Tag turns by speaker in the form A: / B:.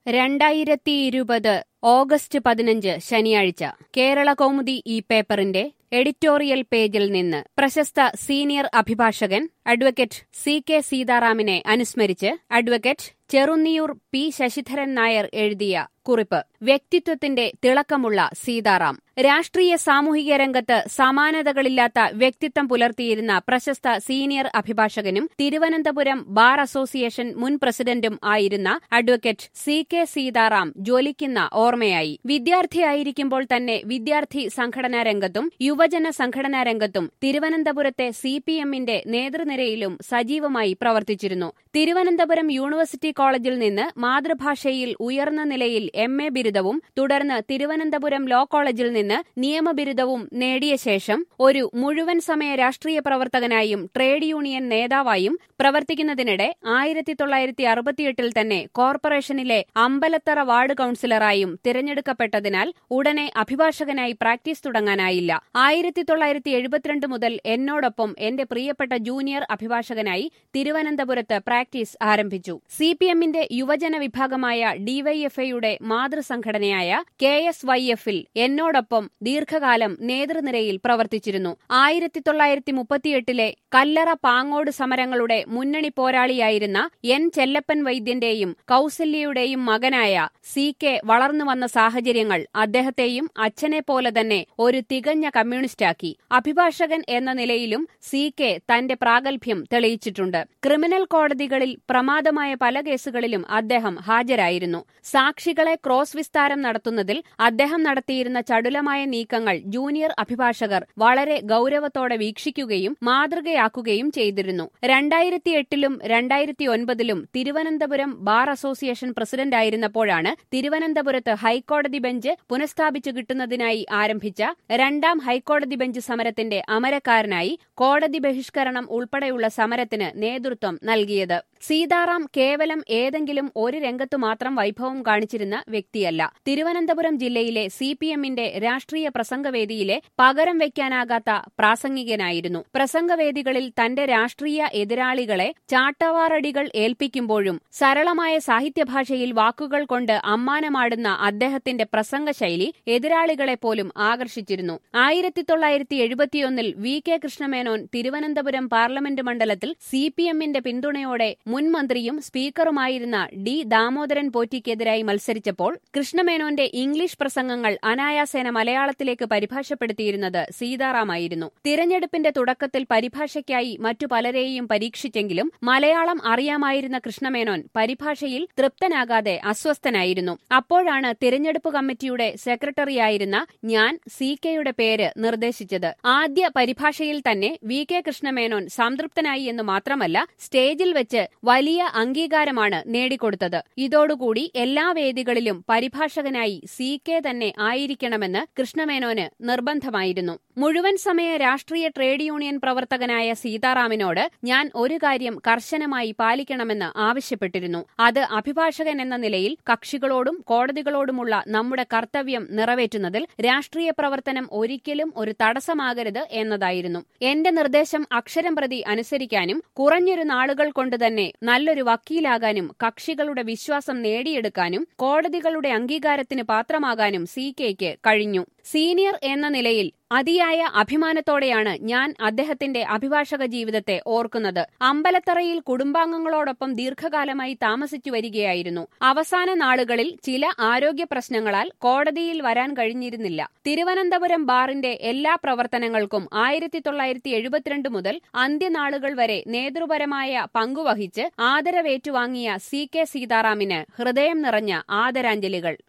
A: രണ്ടായിരത്തി ഇരുപത് ഓഗസ്റ്റ് പതിനഞ്ച് ശനിയാഴ്ച കേരള കൗമുദി ഈ പേപ്പറിന്റെ എഡിറ്റോറിയൽ പേജിൽ നിന്ന് പ്രശസ്ത സീനിയർ അഭിഭാഷകൻ അഡ്വക്കേറ്റ് സി കെ സീതാറാമിനെ അനുസ്മരിച്ച് അഡ്വക്കേറ്റ് ചെറുന്നിയൂർ പി ശശിധരൻ നായർ എഴുതിയ കുറിപ്പ് വ്യക്തിത്വത്തിന്റെ തിളക്കമുള്ള സീതാറാം രാഷ്ട്രീയ സാമൂഹിക രംഗത്ത് സമാനതകളില്ലാത്ത വ്യക്തിത്വം പുലർത്തിയിരുന്ന പ്രശസ്ത സീനിയർ അഭിഭാഷകനും തിരുവനന്തപുരം ബാർ അസോസിയേഷൻ മുൻ പ്രസിഡന്റും ആയിരുന്ന അഡ്വക്കേറ്റ് സി കെ സീതാറാം ജ്വലിക്കുന്ന ഓർമ്മയായി വിദ്യാർത്ഥിയായിരിക്കുമ്പോൾ തന്നെ വിദ്യാർത്ഥി സംഘടനാ രംഗത്തും യുവജന സംഘടനാ രംഗത്തും തിരുവനന്തപുരത്തെ സി പി എമ്മിന്റെ നേതൃനിരയിലും സജീവമായി പ്രവർത്തിച്ചിരുന്നു തിരുവനന്തപുരം യൂണിവേഴ്സിറ്റി കോളേജിൽ നിന്ന് മാതൃഭാഷയിൽ ഉയർന്ന നിലയിൽ എം എ ബിരുദവും തുടർന്ന് തിരുവനന്തപുരം ലോ കോളേജിൽ നിന്ന് നിയമബിരുദവും നേടിയ ശേഷം ഒരു മുഴുവൻ സമയ രാഷ്ട്രീയ പ്രവർത്തകനായും ട്രേഡ് യൂണിയൻ നേതാവായും പ്രവർത്തിക്കുന്നതിനിടെ ആയിരത്തി തൊള്ളായിരത്തി അറുപത്തിയെട്ടിൽ തന്നെ കോർപ്പറേഷനിലെ അമ്പലത്തറ വാർഡ് കൌൺസിലറായും തിരഞ്ഞെടുക്കപ്പെട്ടതിനാൽ ഉടനെ അഭിഭാഷകനായി പ്രാക്ടീസ് തുടങ്ങാനായില്ല ആയിരത്തി തൊള്ളായിരത്തി എഴുപത്തിരണ്ട് മുതൽ എന്നോടൊപ്പം എന്റെ പ്രിയപ്പെട്ട ജൂനിയർ അഭിഭാഷകനായി തിരുവനന്തപുരത്ത് പ്രാക്ടീസ് ആരംഭിച്ചു സി പി എമ്മിന്റെ യുവജന വിഭാഗമായ ഡിവൈഎഫ്ഐയുടെ മാതൃസംഘടനയായ കെ എസ് വൈ എഫിൽ എന്നോടൊപ്പം ദീർഘകാലം നേതൃനിരയിൽ പ്രവർത്തിച്ചിരുന്നു ആയിരത്തി തൊള്ളായിരത്തി മുപ്പത്തിയെട്ടിലെ കല്ലറ പാങ്ങോട് സമരങ്ങളുടെ മുന്നണി പോരാളിയായിരുന്ന എൻ ചെല്ലപ്പൻ വൈദ്യന്റെയും കൌസല്യയുടെയും മകനായ സി കെ വളർന്നുവന്ന സാഹചര്യങ്ങൾ അദ്ദേഹത്തെയും അച്ഛനെ പോലെ തന്നെ ഒരു തികഞ്ഞ കമ്മ്യൂണിസ്റ്റാക്കി അഭിഭാഷകൻ എന്ന നിലയിലും സി കെ തന്റെ പ്രാഗൽഭ്യം തെളിയിച്ചിട്ടുണ്ട് ക്രിമിനൽ കോടതികളിൽ പ്രമാദമായ പല കേസുകളിലും അദ്ദേഹം ഹാജരായിരുന്നു സാക്ഷികളെ ക്രോസ് വിസ്താരം നടത്തുന്നതിൽ അദ്ദേഹം നടത്തിയിരുന്ന ചടുലമായ നീക്കങ്ങൾ ജൂനിയർ അഭിഭാഷകർ വളരെ ഗൌരവത്തോടെ വീക്ഷിക്കുകയും മാതൃകയാക്കുകയും ചെയ്തിരുന്നു രണ്ടായിരത്തി എട്ടിലും രണ്ടായിരത്തി ഒൻപതിലും തിരുവനന്തപുരം ബാർ അസോസിയേഷൻ പ്രസിഡന്റായിരുന്നപ്പോഴാണ് തിരുവനന്തപുരത്ത് ഹൈക്കോടതി ബെഞ്ച് പുനഃസ്ഥാപിച്ചു കിട്ടുന്നതിനായി ആരംഭിച്ച രണ്ടാം ഹൈക്കോടതി ബെഞ്ച് സമരത്തിന്റെ അമരക്കാരനായി കോടതി ബഹിഷ്കരണം ഉൾപ്പെടെയുള്ള സമരത്തിന് നേതൃത്വം നൽകിയത് സീതാറാം കേവലം ഏതെങ്കിലും ഒരു രംഗത്തു മാത്രം വൈഭവം കാണിച്ചിരുന്ന വ്യക്തിയല്ല തിരുവനന്തപുരം ജില്ലയിലെ സി പി എമ്മിന്റെ രാഷ്ട്രീയ പ്രസംഗവേദിയിലെ പകരം വയ്ക്കാനാകാത്ത പ്രാസംഗികനായിരുന്നു പ്രസംഗവേദികളിൽ തന്റെ രാഷ്ട്രീയ എതിരാളികളെ ചാട്ടവാറടികൾ ഏൽപ്പിക്കുമ്പോഴും സരളമായ സാഹിത്യഭാഷയിൽ വാക്കുകൾ കൊണ്ട് അമ്മാനമാടുന്ന അദ്ദേഹത്തിന്റെ പ്രസംഗശൈലി എതിരാളികളെ പോലും ആകർഷിച്ചിരുന്നു ആയിരത്തി തൊള്ളായിരത്തി എഴുപത്തിയൊന്നിൽ V K Krishna Menon Thiruvananthapuram parliament മണ്ഡലത്തിൽ സി പി എമ്മിന്റെ പിന്തുണയോടെ മുൻ മന്ത്രിയും സ്പീക്കറുമായിരുന്ന ഡി ദാമോദരൻ പോറ്റിക്കെതിരായി മത്സരിച്ചപ്പോൾ കൃഷ്ണമേനോന്റെ ഇംഗ്ലീഷ് പ്രസംഗങ്ങൾ അനായാസേന മലയാളത്തിലേക്ക് പരിഭാഷപ്പെടുത്തിയിരുന്നത് സീതാറാമായിരുന്നു തിരഞ്ഞെടുപ്പിന്റെ തുടക്കത്തിൽ പരിഭാഷയ്ക്കായി മറ്റു പലരെയും പരീക്ഷിച്ചെങ്കിലും മലയാളം അറിയാമായിരുന്ന കൃഷ്ണമേനോൻ പരിഭാഷയിൽ തൃപ്തനാകാതെ അസ്വസ്ഥനായിരുന്നു അപ്പോഴാണ് തിരഞ്ഞെടുപ്പ് കമ്മിറ്റിയുടെ സെക്രട്ടറിയായിരുന്ന ഞാൻ സി കെയുടെ പേര് നിർദ്ദേശിച്ചത് ആദ്യ പരിഭാഷയിൽ തന്നെ വി കെ കൃഷ്ണമേനോൻ സംതൃപ്തനായി എന്ന് മാത്രമല്ല സ്റ്റേജിൽ വെച്ച് വലിയ അംഗീകാരമാണ് നേടിക്കൊടുത്തത് ഇതോടുകൂടി എല്ലാ വേദികളിലും പരിഭാഷകനായി സി കെ തന്നെ ആയിരിക്കണമെന്ന് കൃഷ്ണമേനോന് നിർബന്ധമായിരുന്നു മുഴുവൻ സമയ രാഷ്ട്രീയ ട്രേഡ് യൂണിയൻ പ്രവർത്തകനായ സീതാറാമിനോട് ഞാൻ ഒരു കാര്യം കർശനമായി പാലിക്കണമെന്ന് ആവശ്യപ്പെട്ടിരുന്നു അത് അഭിഭാഷകൻ എന്ന നിലയിൽ കക്ഷികളോടും കോടതികളോടുമുള്ള നമ്മുടെ കർത്തവ്യം നിറവേറ്റുന്നതിൽ രാഷ്ട്രീയ പ്രവർത്തനം ഒരിക്കലും ഒരു തടസ്സമാകരുത് എന്നതായിരുന്നു എന്റെ നിർദ്ദേശം അക്ഷരം പ്രതി അനുസരിക്കാനും കുറഞ്ഞൊരു നാളുകൾ കൊണ്ട് തന്നെ നല്ലൊരു വക്കീലാകാനും കക്ഷികളുടെ വിശ്വാസം നേടിയെടുക്കാനും കോടതികളുടെ അംഗീകാരത്തിന് പാത്രമാകാനും സി കെയ്ക്ക് കഴിഞ്ഞു സീനിയർ എന്ന നിലയിൽ അതിയായ അഭിമാനത്തോടെയാണ് ഞാൻ അദ്ദേഹത്തിന്റെ അഭിഭാഷക ജീവിതത്തെ ഓർക്കുന്നത് അമ്പലത്തറയിൽ കുടുംബാംഗങ്ങളോടൊപ്പം ദീർഘകാലമായി താമസിച്ചു വരികയായിരുന്നു അവസാന നാളുകളിൽ ചില ആരോഗ്യ പ്രശ്നങ്ങളാൽ കോടതിയിൽ വരാൻ കഴിഞ്ഞിരുന്നില്ല തിരുവനന്തപുരം ബാറിന്റെ എല്ലാ പ്രവർത്തനങ്ങൾക്കും ആയിരത്തി തൊള്ളായിരത്തി എഴുപത്തിരണ്ട് മുതൽ അന്ത്യനാളുകൾ വരെ നേതൃപരമായ പങ്കുവഹിച്ച് ആദരവേറ്റുവാങ്ങിയ സി കെ സീതാറാമിന് ഹൃദയം നിറഞ്ഞ ആദരാഞ്ജലികൾ